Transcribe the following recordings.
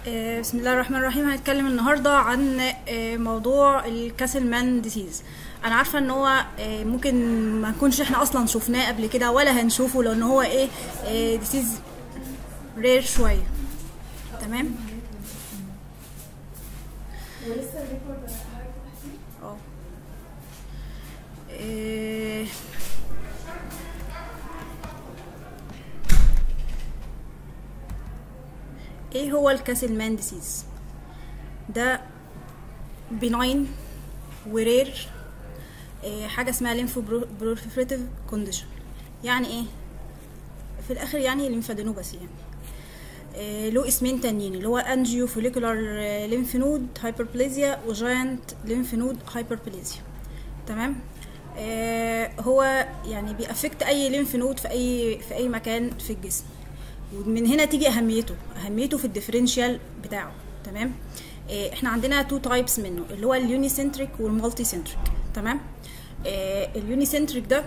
آه، بسم الله الرحمن الرحيم هنتكلم النهارده عن آه، موضوع الكاسلمان ديسيز انا عارفه ان هو آه، ممكن ما نكونش احنا اصلا شفناه قبل كده ولا هنشوفه لان هو ايه ديسيز رير شويه تمام اه آه، ايه هو الكاسلمان ديسيز ده بناين ورير إيه حاجه اسمها ليمفو بروفيتيف كونديشن يعني ايه في الاخر يعني ليمفادينوباثي يعني إيه له اسمين تانيين اللي هو انجيو فوليكولار ليمف نود هايبربليزيا وجاينت ليمف نود هايبربليزيا تمام إيه هو يعني بيأفكت اي ليمف نود في اي في اي مكان في الجسم ومن هنا تيجي اهميته اهميته في الديفرنشال بتاعه تمام إيه احنا عندنا تو تايبس منه اللي هو اليوني سنتريك والمالتي سنتريك تمام إيه اليوني سنتريك ده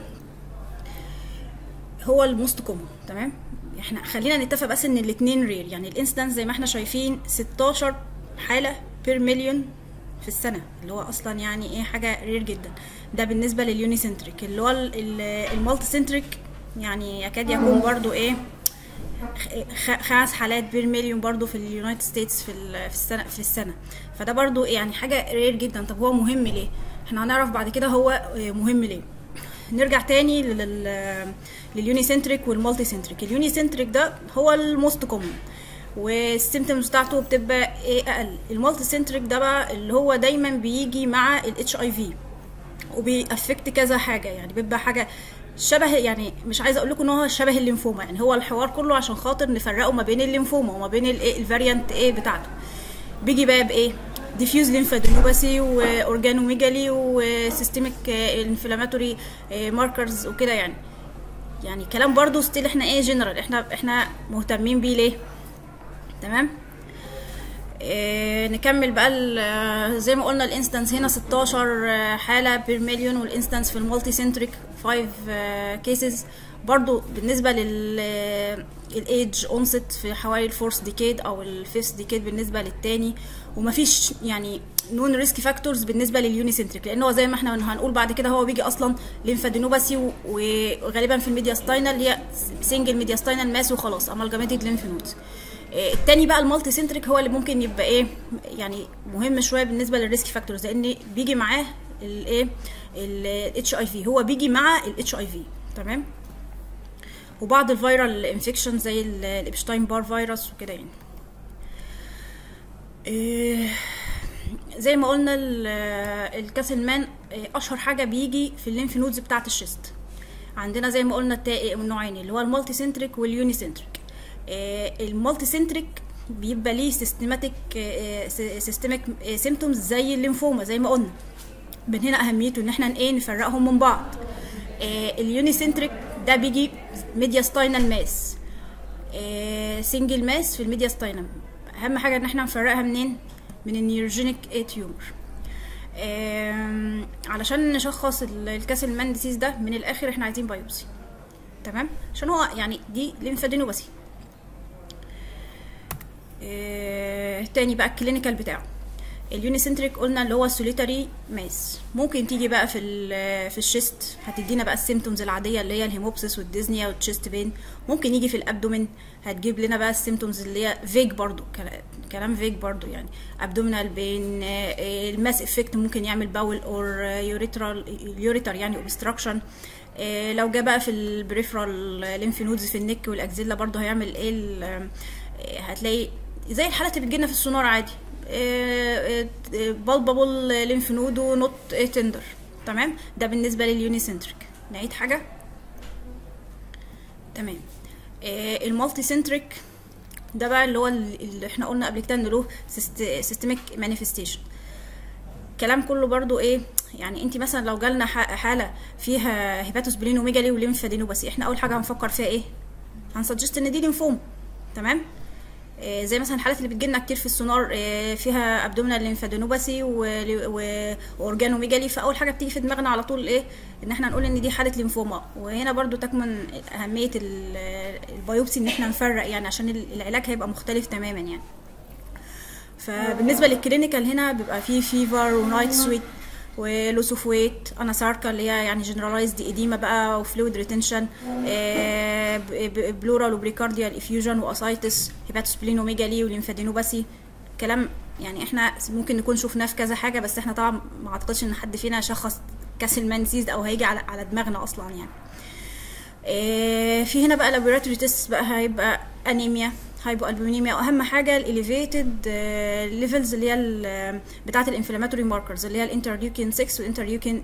هو الموست كومون تمام احنا خلينا نتفق بس ان الاثنين رير يعني الانستنس زي ما احنا شايفين 16 حاله بير مليون في السنه اللي هو اصلا يعني ايه حاجه رير جدا ده بالنسبه لليوني سنتريك اللي هو المالتي سنتريك يعني يكاد يكون برضو ايه خمس حالات بير مليون برضو في اليونايتد ستيتس في في السنه في السنه فده برضو يعني حاجه رير جدا طب هو مهم ليه احنا هنعرف بعد كده هو مهم ليه نرجع تاني لل لليوني سنتريك والمالتي سنتريك اليوني سنتريك ده هو الموست كومن والسيمتومز بتاعته بتبقى ايه اقل المالتي سنتريك ده بقى اللي هو دايما بيجي مع الاتش اي في وبيأفكت كذا حاجه يعني بيبقى حاجه شبه يعني مش عايزه اقول لكم ان هو شبه الليمفوما يعني هو الحوار كله عشان خاطر نفرقه ما بين الليمفوما وما بين الايه الفاريانت ايه بتاعته بيجي بقى بايه ديفيوز ليمفادينوباثي واورجانوميجالي وسيستميك انفلاماتوري ماركرز وكده يعني يعني كلام برضو ستيل احنا ايه جنرال احنا احنا مهتمين بيه ليه تمام إيه نكمل بقى زي ما قلنا الانستنس هنا 16 حاله بير مليون والانستنس في المالتي سنتريك 5 كيسز برضو بالنسبه لل الايدج اونست في حوالي الفورس ديكيد او الفيفث ديكيد بالنسبه للتاني ومفيش يعني نون ريسك فاكتورز بالنسبه لليوني سنتريك لان هو زي ما احنا هنقول بعد كده هو بيجي اصلا ليمفادينوباثي وغالبا في الميدياستاينال اللي هي سنجل ميدياستاينال ماس وخلاص امالجاميتد ليمف نودز التاني بقى المالتي سنتريك هو اللي ممكن يبقى ايه يعني مهم شويه بالنسبه للريسك فاكتورز لان بيجي معاه الايه الاتش اي في هو بيجي مع الاتش اي في تمام وبعض الفيرال انفكشن زي الابشتاين بار فيروس وكده يعني إيه زي ما قلنا الكاسلمان اشهر حاجه بيجي في الليمف نودز بتاعه الشيست عندنا زي ما قلنا النوعين اللي هو المالتي سنتريك واليوني سنتريك المالتي سنتريك بيبقى ليه سيستماتيك سيستميك سيمتومز زي الليمفوما زي ما قلنا من هنا اهميته ان احنا ايه نفرقهم من بعض اليوني سنتريك ده بيجي ميدياستاينال ماس سنجل ماس في الميدياستاينال اهم حاجه ان احنا نفرقها منين من النيوروجينيك اي تيومر علشان نشخص الكاسلمان ديسيز ده من الاخر احنا عايزين بايوبسي تمام عشان هو يعني دي ليمفادينوباثي اه تاني بقى الكلينيكال بتاعه اليونيسنتريك قلنا اللي هو سوليتاري ماس ممكن تيجي بقى في في الشيست هتدينا بقى السيمتومز العاديه اللي هي الهيموبسيس والديزنيا والتشيست بين ممكن يجي في الابدومين هتجيب لنا بقى السيمتومز اللي هي فيج برضو كلام فيج برضو يعني ابدومينال بين الماس افكت ممكن يعمل باول اور يوريترال يوريتر يعني اوبستراكشن لو جه بقى في البريفرال ليمف نودز في النك والاكزيلا برضو هيعمل ايه هتلاقي زي الحالات اللي بتجيلنا في السونار عادي بلبابل ليمف نود ونوت تندر تمام ده بالنسبه لليوني سنتريك نعيد حاجه تمام المالتي سنتريك ده بقى اللي هو اللي احنا قلنا قبل كده ان له سيستميك مانيفستيشن الكلام كله برضو ايه يعني انت مثلا لو جالنا حاله فيها هيباتوسبلينوميجالي وليمفادينوباثي احنا اول حاجه هنفكر فيها ايه هنسجست ان دي ليمفوم تمام زي مثلا الحالات اللي بتجيلنا كتير في السونار فيها ابدومينال ليمفادينوباثي واورجانوميجالي فاول حاجه بتيجي في دماغنا على طول ايه ان احنا نقول ان دي حاله ليمفوما وهنا برضو تكمن اهميه البيوبسي ان احنا نفرق يعني عشان العلاج هيبقى مختلف تماما يعني فبالنسبه للكلينيكال هنا بيبقى فيه فيفر ونايت سويت ولوس اوف ويت اناساركا اللي هي يعني جنرالايزد ايديما بقى وفلويد ريتنشن بلورال وبريكارديال افيوجن واسايتس هيباتوسبلينوميجالي وليمفادينوباسي كلام يعني احنا ممكن نكون شفناه في كذا حاجه بس احنا طبعا ما اعتقدش ان حد فينا شخص كاسلمان ديزيز او هيجي على على دماغنا اصلا يعني إيه في هنا بقى لابوراتوري تيست بقى هيبقى انيميا هايبو البومينيميا واهم حاجه الاليفيتد ليفلز اللي هي بتاعه الانفلاماتوري ماركرز اللي هي الانترليوكين 6 والانترليوكين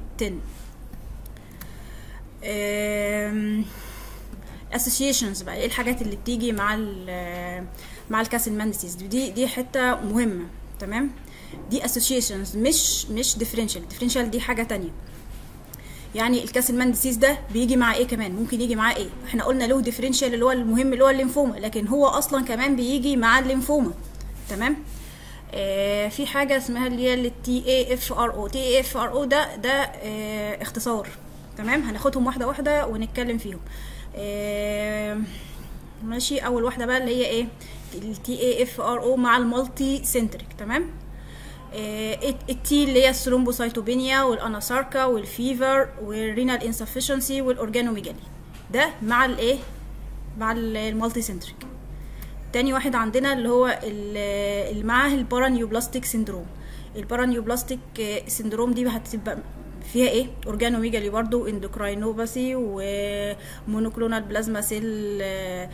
10 اسوشيشنز بقى ايه الحاجات اللي بتيجي مع ال مع الكاسلمان ديزيز دي دي حته مهمه تمام دي اسوشيشنز مش مش ديفرنشال ديفرنشال دي حاجه تانية يعني الكاسلمان ديسيز ده بيجي مع ايه كمان ممكن يجي معاه ايه احنا قلنا له ديفرنشال اللي هو المهم اللي هو الليمفوما لكن هو اصلا كمان بيجي مع الليمفوما تمام آه في حاجه اسمها اللي هي التي اي اف ار او تي اي اف ار او ده ده آه اختصار تمام هناخدهم واحده واحده ونتكلم فيهم آه ماشي اول واحده بقى اللي هي ايه التي اي اف ار او مع المالتي سنتريك تمام التي اللي هي الثرومبوسايتوبينيا والاناساركا والفيفر والرينال انسفشنسي والاورجانوميجالي ده مع الايه مع المالتي سنتريك تاني واحد عندنا اللي هو اللي معاه البارانيوبلاستيك سيندروم البارانيوبلاستيك سيندروم دي هتبقى فيها ايه اورجانوميجالي برضو اندوكراينوباثي ومونوكلونال بلازما سيل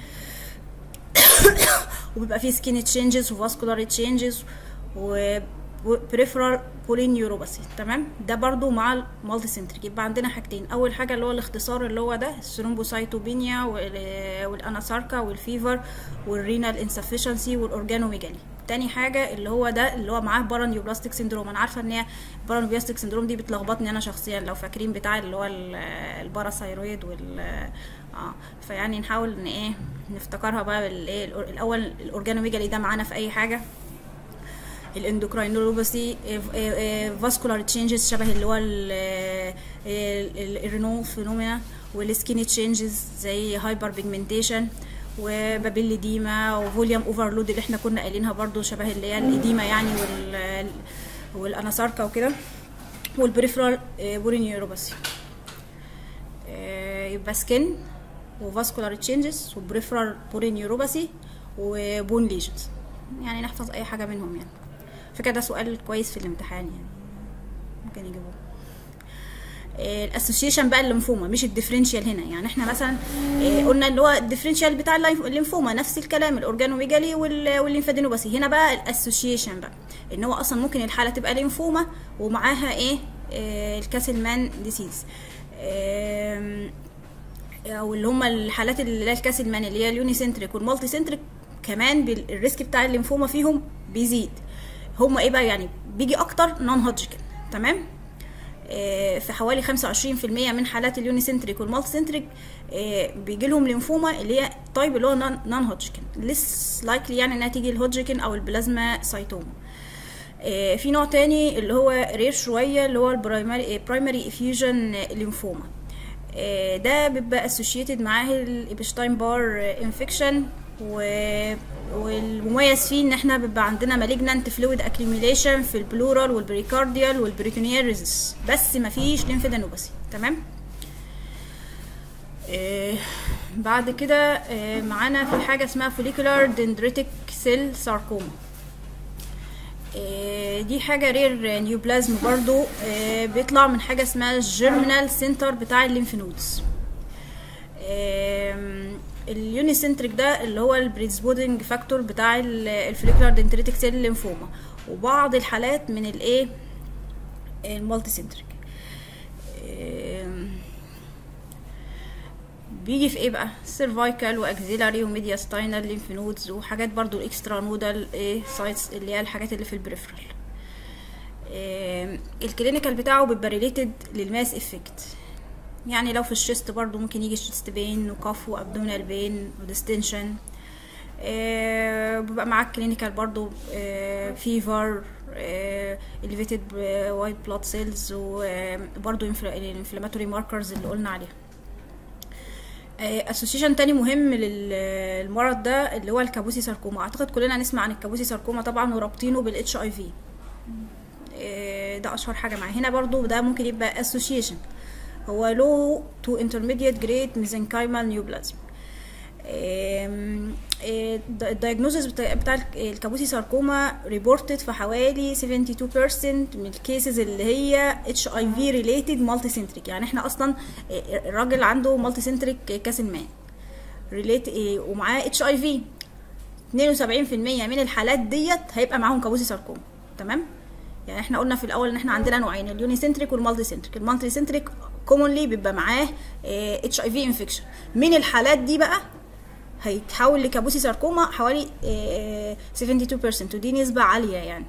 وبيبقى فيه سكين تشينجز وفاسكولار تشينجز و بريفرال بولينيوروباثي تمام ده برضو مع المالتي سنتريك يبقى عندنا حاجتين اول حاجه اللي هو الاختصار اللي هو ده الثرومبوسايتوبينيا والاناساركا والفيفر والرينال انسفشنسي والاورجانوميجالي تاني حاجه اللي هو ده اللي هو معاه بارانيوبلاستيك سيندروم انا عارفه ان هي بارانيوبلاستيك سيندروم دي بتلخبطني انا شخصيا لو فاكرين بتاع اللي هو الباراثايرويد وال اه فيعني نحاول ان ايه نفتكرها بقى بالايه الاول الاورجانوميجالي ده معانا في اي حاجه الاندوكراينولوباثي فاسكولار تشينجز شبه اللي هو الرينو فينومينا والسكيني تشينجز زي هايبر بيجمنتيشن وبابيل ديما وفوليوم اوفرلود اللي احنا كنا قايلينها برضو شبه اللي هي الاديمه يعني وال والاناساركا وكده والبريفرال بولينيوروباثي يبقى سكين وفاسكولار تشينجز وبريفرال بولينيوروباثي وبون ليجنز يعني نحفظ اي حاجه منهم يعني فكده ده سؤال كويس في الامتحان يعني ممكن يجيبوه الاسوشيشن بقى الليمفوما مش الديفرنشال هنا يعني احنا مثلا قلنا اللي هو الديفرنشال بتاع الليمفوما نفس الكلام الاورجانوميجالي والليمفادينوباثي هنا بقى الاسوشيشن بقى ان هو اصلا ممكن الحاله تبقى ليمفوما ومعاها ايه الكاسلمان ديسيز او اللي هم الحالات اللي هي الكاسلمان اللي هي اليوني سنتريك والمالتي سنتريك كمان الريسك بتاع الليمفوما فيهم بيزيد هم ايه بقى يعني بيجي اكتر نون هودجكن تمام آه في حوالي 25% من حالات اليوني سنتريك والمالتي سنتريك آه بيجي لهم ليمفوما اللي هي تايب اللي هو نون هودجكن ليس لايكلي يعني انها تيجي الهودجكن او البلازما سايتوما آه في نوع تاني اللي هو رير شويه اللي هو البرايمري برايمري افيوجن ليمفوما ده بيبقى اسوشيتد معاه الابشتاين بار انفكشن و... والمميز فيه ان احنا بيبقى عندنا مالجنانت فلويد اكيوميليشن في البلورال والبريكارديال والبريتونيال ريزس بس مفيش ليمفادينوباثي تمام آه بعد كده آه معانا في حاجه اسمها فوليكولار دندريتك سيل ساركوما آه دي حاجة رير نيوبلازم برضو آه بيطلع من حاجة اسمها الجيرمينال سنتر بتاع الليمف نودز آه اليونيسنتريك ده اللي هو البريسبودنج فاكتور بتاع الفوليكولار دنتريتك سيل ليمفوما وبعض الحالات من الايه المالتي سنتريك بيجي في ايه بقى سيرفايكال واكزيلاري وميدياستاينال ليمف نودز وحاجات برضو الاكسترا نودال ايه سايتس اللي هي الحاجات اللي في البريفرال إيه الكلينيكال بتاعه بيبقى ريليتد للماس افكت يعني لو في الشيست برضو ممكن يجي شيست بين وكف وابدومينال بين وديستنشن آه بيبقى معاك كلينيكال برضو آه فيفر الفيتد وايت بلاد سيلز وبرضو الانفلاماتوري ماركرز اللي قلنا عليها اسوسيشن تاني مهم للمرض ده اللي هو الكابوسي ساركوما اعتقد كلنا نسمع عن الكابوسي ساركوما طبعا ورابطينه بالاتش اي في ده اشهر حاجه معاه هنا برضو ده ممكن يبقى اسوسيشن هو low to intermediate grade mesenchymal neoplasm الدايجنوزس بتاع الكابوسي ساركوما ريبورتد في حوالي 72% من الكيسز اللي هي اتش اي في ريليتد مالتي سنتريك يعني احنا اصلا الراجل عنده مالتي سنتريك كاس الماء ريليت ومعاه اتش اي في 72% من الحالات ديت هيبقى معاهم كابوسي ساركوما تمام يعني احنا قلنا في الاول ان احنا عندنا نوعين اليوني سنتريك والمالتي سنتريك المالتي سنتريك كومونلي بيبقى معاه اتش اي في انفكشن من الحالات دي بقى هيتحول لكابوسي ساركوما حوالي 72% ودي نسبة عالية يعني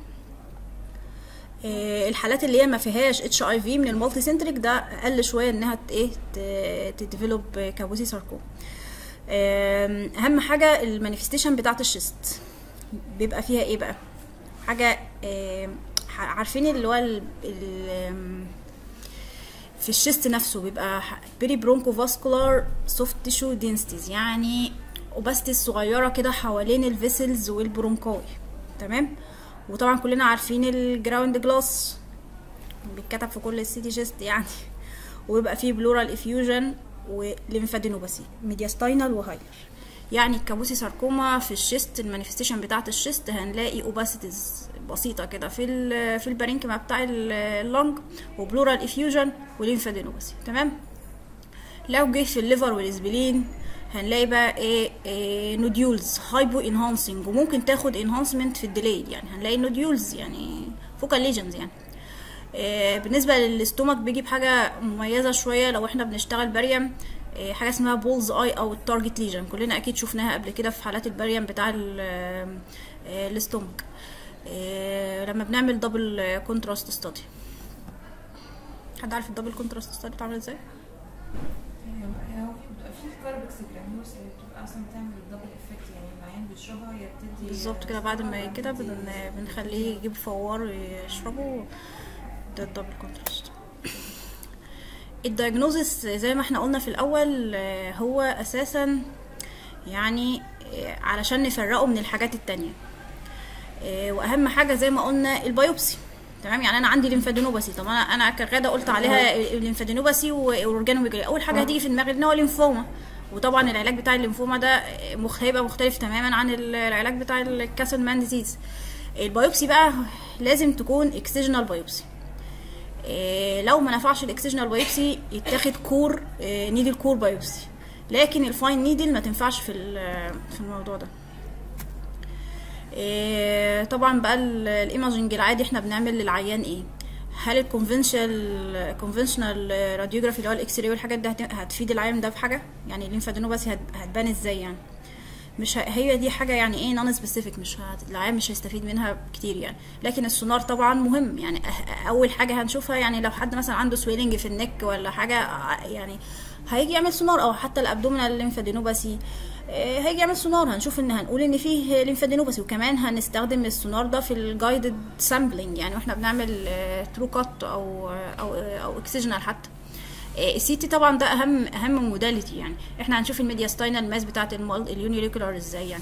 الحالات اللي هي ما فيهاش اتش اي في من المالتي سنتريك ده اقل شويه انها ايه تديفلوب كابوسي ساركوما اهم حاجه المانيفستيشن بتاعه الشيست بيبقى فيها ايه بقى حاجه عارفين اللي هو ال في الشيست نفسه بيبقى بيري برونكو فاسكولار سوفت تيشو دينستيز يعني اوباستي صغيره كده حوالين الفيسلز والبرونكاي تمام وطبعا كلنا عارفين الجراوند جلاس بيتكتب في كل السيتي شيست يعني ويبقى فيه بلورال افيوجن وليمفادينوباسي ميدياستاينال وهايلر يعني الكابوسي ساركوما في الشيست المانيفستيشن بتاعه الشيست هنلاقي اوباسيتيز بسيطه كده في ال في البارينكما بتاع اللنج وبلورال افيوجن وليمفادينوباسي تمام لو جه في الليفر والاسبلين هنلاقي بقى ايه, إيه نوديولز هايبو انهانسنج وممكن تاخد انهانسمنت في الديلي يعني هنلاقي نوديولز يعني فوكال ليجنز يعني إيه بالنسبه للاستومك بيجي بحاجه مميزه شويه لو احنا بنشتغل بريم إيه حاجه اسمها بولز اي او التارجت ليجن كلنا اكيد شفناها قبل كده في حالات البريم بتاع الاستومك لما بنعمل دبل كونتراست ستادي حد عارف الدبل كونتراست ستادي بتعمل ازاي في كاربكس جرانيوس اللي بتبقى اصلا بتعمل الدبل افكت يعني العيان بيشربها هي بتدي بالظبط كده بعد ما كده بن... بنخليه يجيب فوار يشربه ده الدبل كونتراست الدايجنوزس زي ما احنا قلنا في الاول هو اساسا يعني علشان نفرقه من الحاجات التانية واهم حاجه زي ما قلنا البيوبسي تمام يعني انا عندي ليمفادينوباسي طب انا انا كغاده قلت عليها ليمفادينوباسي واورجانوميجالي اول حاجه هتيجي في دماغي ان هو ليمفوما وطبعا العلاج بتاع الليمفوما ده مخ هيبقى مختلف تماما عن العلاج بتاع الكاسل مان ديزيز البيوبسي بقى لازم تكون اكسجنال بايوبسي إيه لو ما نفعش الاكسجنال بايوبسي يتاخد كور إيه نيدل كور بايوبسي لكن الفاين نيدل ما تنفعش في في الموضوع ده إيه طبعا بقى الايماجنج العادي احنا بنعمل للعيان ايه هل الكونفنشنال كونفنشنال راديوجرافي اللي هو الاكس راي والحاجات دي هتفيد العيان ده في حاجه يعني الليمفادينوباسي هتبان ازاي يعني مش هي دي حاجه يعني ايه نون سبيسيفيك مش هت... العيان مش هيستفيد منها كتير يعني لكن السونار طبعا مهم يعني اول حاجه هنشوفها يعني لو حد مثلا عنده سويلنج في النك ولا حاجه يعني هيجي يعمل سونار او حتى الابدومينال ليمفادينوباسي هيجي يعمل سونار هنشوف ان هنقول ان فيه ليمفادينوباسي وكمان هنستخدم السونار ده في الجايدد سامبلنج يعني واحنا بنعمل ترو كات او او او اكسجنال حتى السي تي طبعا ده اهم اهم موداليتي يعني احنا هنشوف الميدياستاينال ماس بتاعه اليونيوليكولار ازاي يعني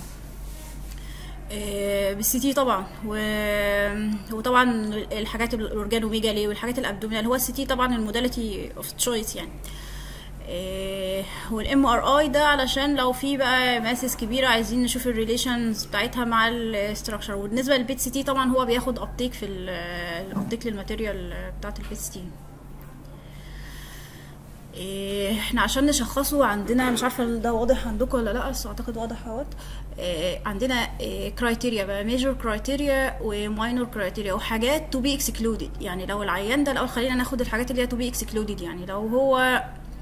بالسي تي طبعا و... وطبعا الحاجات الاورجانوميجالي والحاجات الابدومينال هو السي تي طبعا الموداليتي اوف تشويس يعني إيه والام ار اي ده علشان لو في بقى ماسس كبيره عايزين نشوف الريليشنز بتاعتها مع الاستراكشر وبالنسبه للبيت سي تي طبعا هو بياخد ابتيك في الابتيك للماتيريال بتاعت البيت سي تي إيه احنا عشان نشخصه عندنا مش عارفه ده واضح عندكم ولا لا بس اعتقد واضح اهوت إيه عندنا كرايتيريا بقى ميجور كرايتيريا وماينور كرايتيريا وحاجات تو بي اكسكلودد يعني لو العيان ده الاول خلينا ناخد الحاجات اللي هي تو بي اكسكلودد يعني لو هو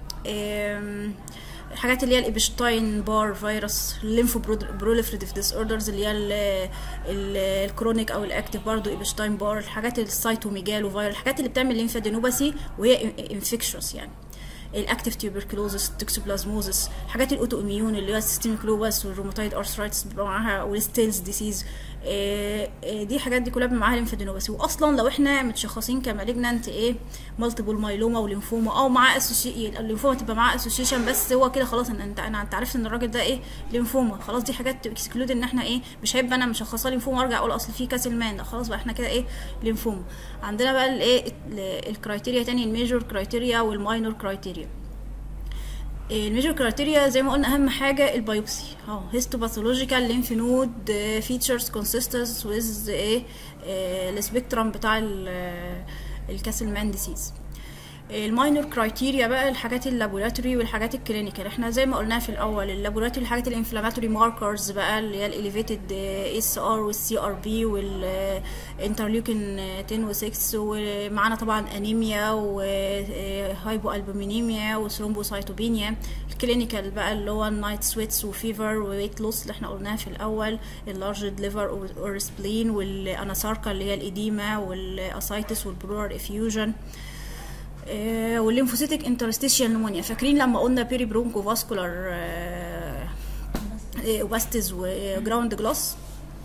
الحاجات اللي هي الابشتاين بار فيروس الليمفو بروليفريتيف ديس اوردرز اللي هي الكرونيك او الاكتيف برضو ابشتاين بار الحاجات السايتوميجالو فيروس الحاجات اللي بتعمل ليمفادينوباسي وهي انفكشوس يعني الاكتيف تيوبركلوزس توكسوبلازموزس حاجات الاوتو اميون اللي هي السيستميك لوبس والروماتويد ارثرايتس بيبقى معاها والستيلز ديسيز دي حاجات دي كلها بيبقى معاها ليمفادينوباثي واصلا لو احنا متشخصين كمالجنانت ايه مالتيبل مايلوما وليمفوما او معاه اسوشي الليمفوما تبقى معاه اسوشيشن بس هو كده خلاص ان انت انا انت عرفت ان الراجل ده ايه ليمفوما خلاص دي حاجات اكسكلود ان احنا ايه مش هيبقى انا مشخصاه ليمفوما وارجع اقول اصل في كاس المان لا خلاص بقى احنا كده ايه ليمفوما عندنا بقى الايه الكرايتيريا تاني الميجور كرايتيريا والماينور كرايتيريا الميجور كرايتيريا زي ما قلنا اهم حاجه البيوبسي اه هيستوباثولوجيكال ليمف نود فيتشرز كونسيستنس ويز ايه السبيكترم بتاع الكاسلمان ديسيز الماينور كرايتيريا بقى الحاجات اللابوراتوري والحاجات الكلينيكال احنا زي ما قلنا في الاول اللابوراتوري الحاجات الانفلاماتوري ماركرز بقى اللي هي الاليفيتد اس ار والسي ار بي والانترليوكين 10 و6 ومعانا طبعا انيميا وهايبو البومينيميا وثرومبوسايتوبينيا الكلينيكال بقى اللي هو النايت سويتس وفيفر وويت لوس اللي احنا قلناها في الاول اللارج ليفر اور سبلين والاناساركا اللي هي الاديما والاسايتس والبرور افيوجن آه والليمفوسيتك انترستيشيال نمونيا فاكرين لما قلنا بيري برونكو فاسكولار آه وباستز وجراوند جلاس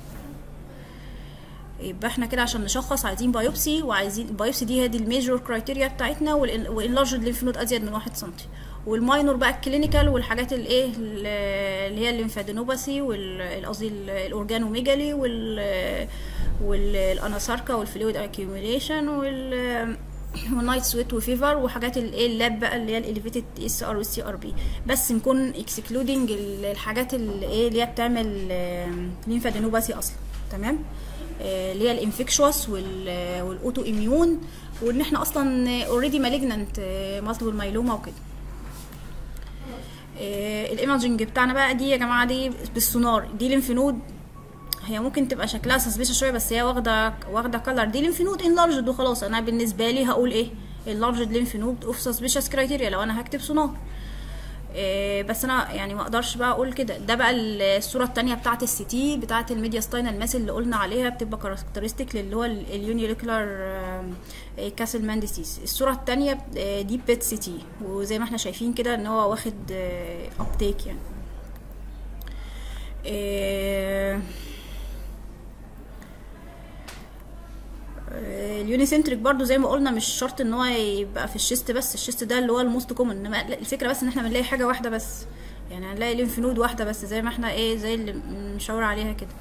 يبقى احنا كده عشان نشخص عايزين بايوبسي وعايزين البايوبسي دي هي دي الميجور كرايتيريا بتاعتنا والانلارجد ليمف نود ازيد من واحد سنتي والماينور بقى الكلينيكال والحاجات الايه اللي هي الليمفادينوباثي قصدي الاورجانوميجالي وال والاناساركا والفلويد اكيوميليشن وال والنايت سويت وفيفر وحاجات الايه اللاب بقى اللي هي الاليفيتد اس ار والسي ار بي بس نكون اكسكلودنج الحاجات اللي ايه اللي هي بتعمل ليمفادينوباثي اصلا تمام اللي هي الانفكشوس والاوتو اميون وان احنا اصلا اوريدي مالجنانت مالتيبل مايلوما وكده الايماجنج بتاعنا بقى دي يا جماعه دي بالسونار دي ليمف نود هي ممكن تبقى شكلها سسبيشة شويه بس هي واخده واخده كلر دي ليمف نود انلارجد وخلاص انا بالنسبه لي هقول ايه اللارجد ليمف نود اوف سسبيشس كرايتيريا لو انا هكتب سونار إيه بس انا يعني ما اقدرش بقى اقول كده ده بقى الصوره الثانيه بتاعه السي تي بتاعه الميديا ستاينال ماس اللي قلنا عليها بتبقى كاركترستيك اللي هو اليونيليكولار كاسل مان ديسيز الصوره الثانيه دي بيت سي تي وزي ما احنا شايفين كده ان هو واخد ابتيك يعني إيه اليونيسنتريك برضو زي ما قلنا مش شرط ان هو يبقى في الشيست بس الشيست ده اللي هو الموست كومن انما الفكره بس ان احنا بنلاقي حاجه واحده بس يعني هنلاقي ليمف نود واحده بس زي ما احنا ايه زي اللي مشاور عليها كده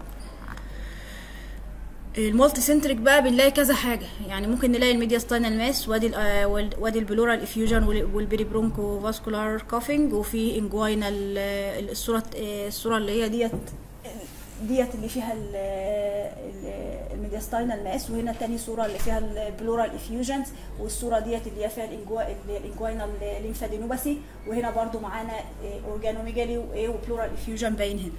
المولتي سنتريك بقى بنلاقي كذا حاجه يعني ممكن نلاقي الميديا ستاينال ماس وادي وادي البلورال افيوجن والبيري برونكو فاسكولار كافينج وفي انجوينال الصوره الصوره اللي هي ديت ديت اللي فيها الميدياستاينال ماس وهنا تاني صوره اللي فيها البلورال افيوجنز والصوره ديت اللي هي فيها الانجوينال ليمفادينوباثي وهنا برضو معانا اورجانوميجالي وبلورال افيوجن باين هنا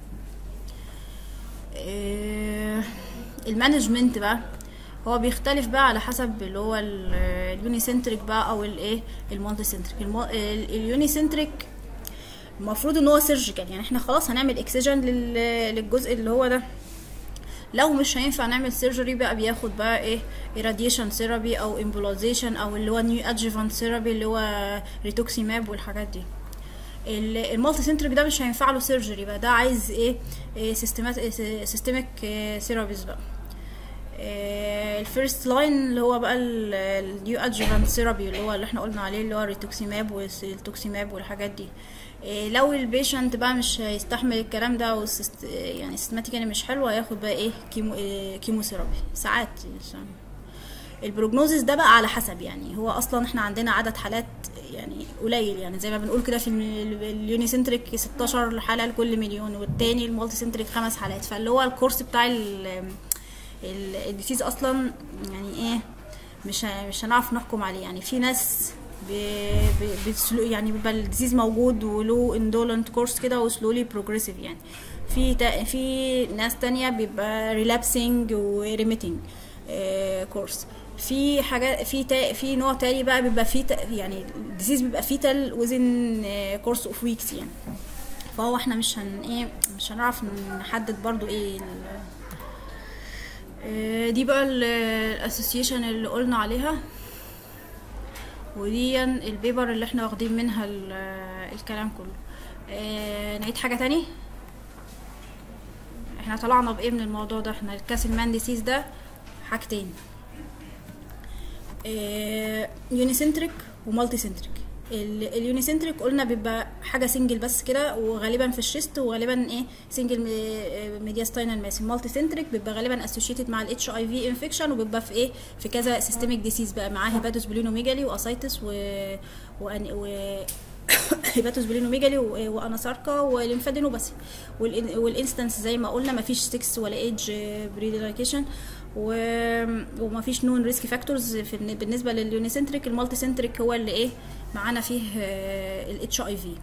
المانجمنت بقى هو بيختلف بقى على حسب اللي هو اليونيسنتريك بقى او الايه المالتي سنتريك اليونيسنتريك المفروض ان هو سيرجيكال يعني احنا خلاص هنعمل اكسجن للجزء اللي هو ده لو مش هينفع نعمل سيرجري بقى بياخد بقى ايه irradiation ثيرابي او امبولازيشن او اللي هو نيو ادجيفانت ثيرابي اللي هو ريتوكسيماب والحاجات دي المالتي سنتريك ده مش هينفع له سيرجري بقى ده عايز ايه, إيه سيستميك ثيرابيز بقى الفيرست لاين اللي هو بقى النيو ادجيفانت ثيرابي اللي هو اللي احنا قلنا عليه اللي هو الريتوكسيماب والتوكسيماب والحاجات دي لو البيشنت بقى مش هيستحمل الكلام ده والسست... يعني سيستماتيكالي مش حلو هياخد بقى ايه كيمو إيه كيموثيرابي ساعات البروجنوزيس ده بقى على حسب يعني هو اصلا احنا عندنا عدد حالات يعني قليل يعني زي ما بنقول كده في اليوني سنتريك 16 حاله لكل مليون والتاني المالتي سنتريك خمس حالات فاللي هو الكورس بتاع الديسيز اصلا يعني ايه مش مش هنعرف نحكم عليه يعني في ناس بسلو يعني بيبقى الديزيز موجود وله اندولنت كورس كده وسلولي بروجريسيف يعني في تا في ناس تانية بيبقى ريلابسنج وريميتنج كورس في حاجات في تا في نوع تاني بقى بيبقى فيه يعني الديزيز بيبقى فيتال وزن كورس اوف ويكس يعني فهو احنا مش هن ايه مش هنعرف نحدد برضو ايه دي بقى الاسوسيشن اللي قلنا عليها ودي البيبر اللي احنا واخدين منها ال- الكلام كله آه نعيد حاجة تاني احنا طلعنا بايه من الموضوع ده احنا الكاسلمان ديسيز ده حاجتين يونيسنتريك ومالتي سنتريك اليونيسنتريك قلنا بيبقى حاجه سنجل بس كده وغالبا في الشيست وغالبا ايه سنجل ميدياستاينال ماس المالتي سنتريك بيبقى غالبا اسوشيتد مع الاتش اي في انفكشن وبيبقى في ايه في كذا سيستميك ديسيز بقى معاه هيباتوس بلينوميجالي واسايتس و و, و... هيباتوس بلينوميجالي و- واناساركا والليمفادينوباثي والإن- والانستنس زي ما قلنا مفيش 6 ولا ايج بريديلايكيشن ومفيش نون ريسك فاكتورز في الن- بالنسبه لليونيسنتريك المالتي سنتريك هو اللي ايه معانا فيه الاتش اي في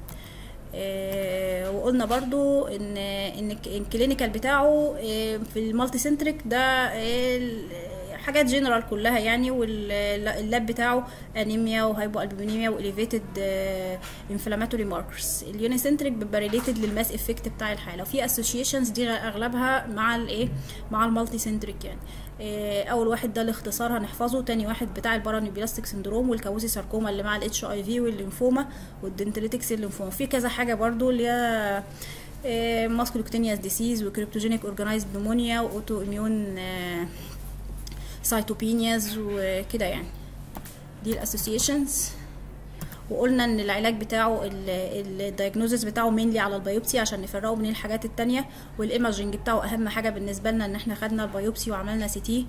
وقلنا برضو ان ان الك- الكلينيكال بتاعه آه، في المالتي سنتريك ده آه، ال- حاجات جنرال كلها يعني واللاب بتاعه انيميا وهايبو البومينيميا واليفيتد انفلاماتوري ماركرز اليونيسنتريك بيبقى ريليتد للماس افكت بتاع الحاله وفي اسوشيشنز دي اغلبها مع الايه مع المالتي سنتريك يعني آه، اول واحد ده الاختصار هنحفظه تاني واحد بتاع البارانيوبلاستيك سندروم والكاوزي ساركوما اللي مع الاتش اي في والليمفوما والدنتليتكس الليمفوما في كذا حاجه برضو اللي هي ماسكولوكتينياس ديسيز وكريبتوجينيك اورجانيزد نمونيا واوتو اميون سايتوبينياز وكده يعني دي الاسوسيشنز وقلنا ان العلاج بتاعه الدايجنوزس بتاعه مينلي على البيوبسي عشان نفرقه من الحاجات التانية والايماجينج بتاعه اهم حاجه بالنسبه لنا ان احنا خدنا البيوبسي وعملنا سي تي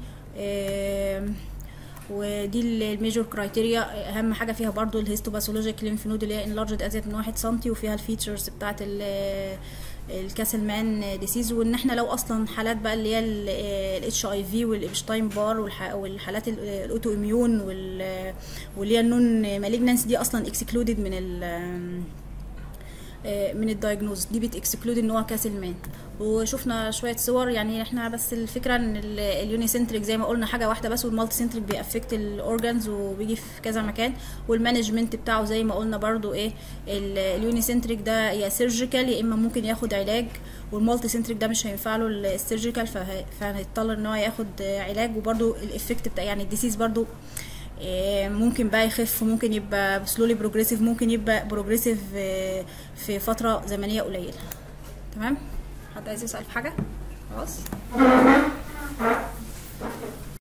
ودي الميجور كرايتيريا اهم حاجه فيها برضو الهيستوباثولوجيك ليمف نود اللي هي انلارجد ازيد من واحد سنتي وفيها الفيتشرز بتاعت ال الكاسلمان ديسيز وان احنا لو اصلا حالات بقى اللي هي الاتش اي في والابشتاين بار والحالات ال- الاوتو اميون وال- واللي هي النون مالجنانس دي اصلا اكسكلودد من ال من الدايجنوز دي بتكسكلود ان هو كاسلمان وشفنا شويه صور يعني احنا بس الفكره ان ال- اليونيسنتريك زي ما قلنا حاجه واحده بس والمالتي سنتريك بيأفكت الاورجانز وبيجي في كذا مكان والمانجمنت بتاعه زي ما قلنا برضو ايه ال- اليونيسنتريك ده يا سيرجيكال يا اما ممكن ياخد علاج والمالتي سنتريك ده مش هينفع له السيرجيكال فه- فهيضطر ان هو ياخد علاج وبرضو الافكت بتاع يعني الديسيز برضو إيه، ممكن بقى يخف ممكن يبقى سلولي بروجريسيف ممكن يبقى بروجريسيف في فتره زمنيه قليله تمام حد عايز يسال في حاجه خلاص